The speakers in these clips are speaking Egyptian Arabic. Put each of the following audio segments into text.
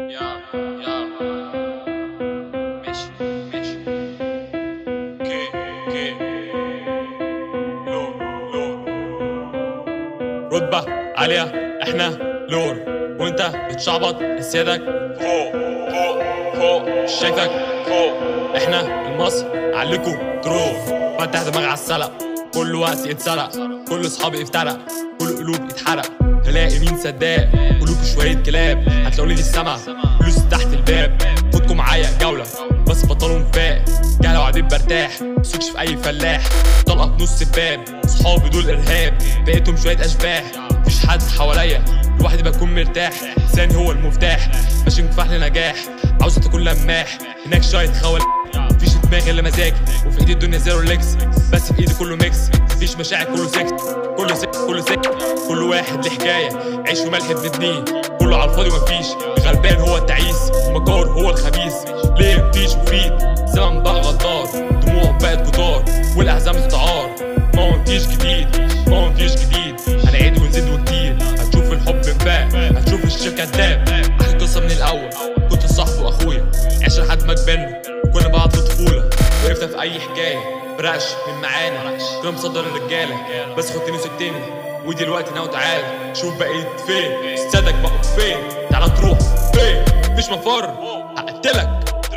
يا يا ماشي ماشي كي كي لو لو رتبة عالية احنا لور وانت بتشعبط سيادك فوق فوق فوق مش شايفك فوق احنا المصر عليكم تروح فتح دماغ على السلق كل وقت يتسرق كل اصحابي افترق كل قلوب اتحرق تلاقي مين صداق قلوب شوية كلاب هتلاقوني دي السما فلوس تحت الباب خدكم معايا جولة بس بطلوا فاق جهلة وقاعدين برتاح مسكش في اي فلاح طلقة في نص الباب صحابي دول ارهاب بقيتهم شوية اشباح مفيش حد حواليا لوحدي بكون مرتاح لساني هو المفتاح ماشي مفتاح لنجاح عاوز تكون لماح هناك شوية خول مفيش في دماغي الا مزاج وفي ايدي الدنيا زيرو ليكس بس في ايدي كله ميكس مفيش مشاعر كله سكس كله سكس كله سكس كل واحد له حكايه عيش وملح باتنين كله على الفاضي ومفيش غلبان هو التعيس ومكار هو الخبيث ليه مفيش مفيد زمن بقى غدار دموع بقت جدار والاحزان استعار ما هو مفيش جديد ما هو مفيش جديد هنعيد ونزيد وكتير هتشوف الحب انفاق هتشوف الشيء كداب احكي قصه من الاول كنت صاحبي واخويا عشنا لحد ما كبرنا كنا بعض الطفوله وقفنا في اي حكايه برقش من معانا كنا مصدر الرجاله بس خدتني وسبتني ودلوقتي ناوي تعالى شوف بقيت فين استادك بقوا فين تعالى تروح فين مفيش مفر هقتلك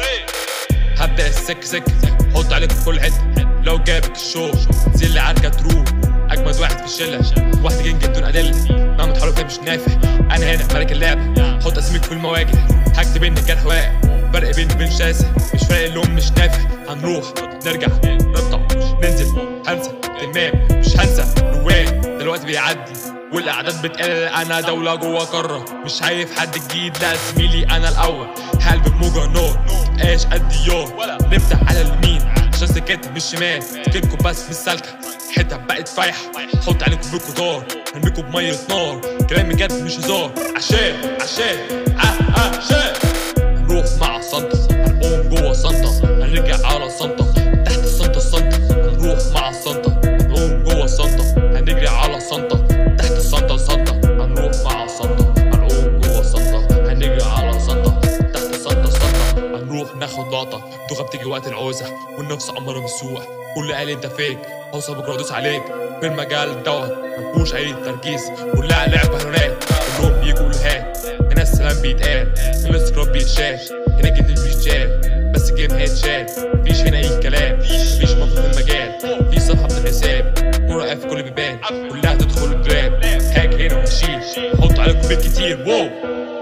هبدا السك سك حط عليك في كل حته لو جابك الشو زي عركه تروح اجمد واحد في الشله واحد جنج بدون ادله مهما تحاول فيها مش نافع انا هنا ملك اللعبه حط اسمك في المواجه هكتب ان الجرح واقع فرق بيني وبين شاسع مش فارق اللوم مش نافع هنروح نرجع نقطع ننزل هنسى تمام مش هنسى روان دلوقتي بيعدي والاعداد بتقل انا دوله جوه قاره مش شايف حد جديد لا زميلي انا الاول قلب بموجه نار متبقاش قد يار نفتح على اليمين عشان سكتها مش شمال سكتكم بس مش سالكه حته بقت فايحه حط عليكم بالكتار هرميكم بميه نار كلامي جد مش هزار عشان عشان ع- عشان هنروح مع صنطة هنقوم جوه صنطة هنرجع على صنطة تحت الصنطة الصنطة هنروح مع الصنطة هنقوم جوه صنطة هنجري على صنطة تحت الصنطة الصنطة هنروح مع صنطة هنقوم جوه صنطة هنجري على صنطة تحت الصنطة الصنطة هنروح ناخد لقطة دوغة بتيجي وقت العوزة والنفس أمارة بالسوق كل قال انت فيك هوصل بكرة ادوس عليك في المجال دوت مفهوش اي تركيز كلها لعبة هناك كلهم بيجوا هات هنا السلام بيتقال هنا السكراب بيتشال هنا الجديد بيتشال بس الجيم هيتشال مفيش هنا اي كلام مفيش موقف في المجال في صفحة من الحساب مرة في كل بيبان كلها تدخل الجراب هاك هنا وهشيل حط عليكم بيت كتير واو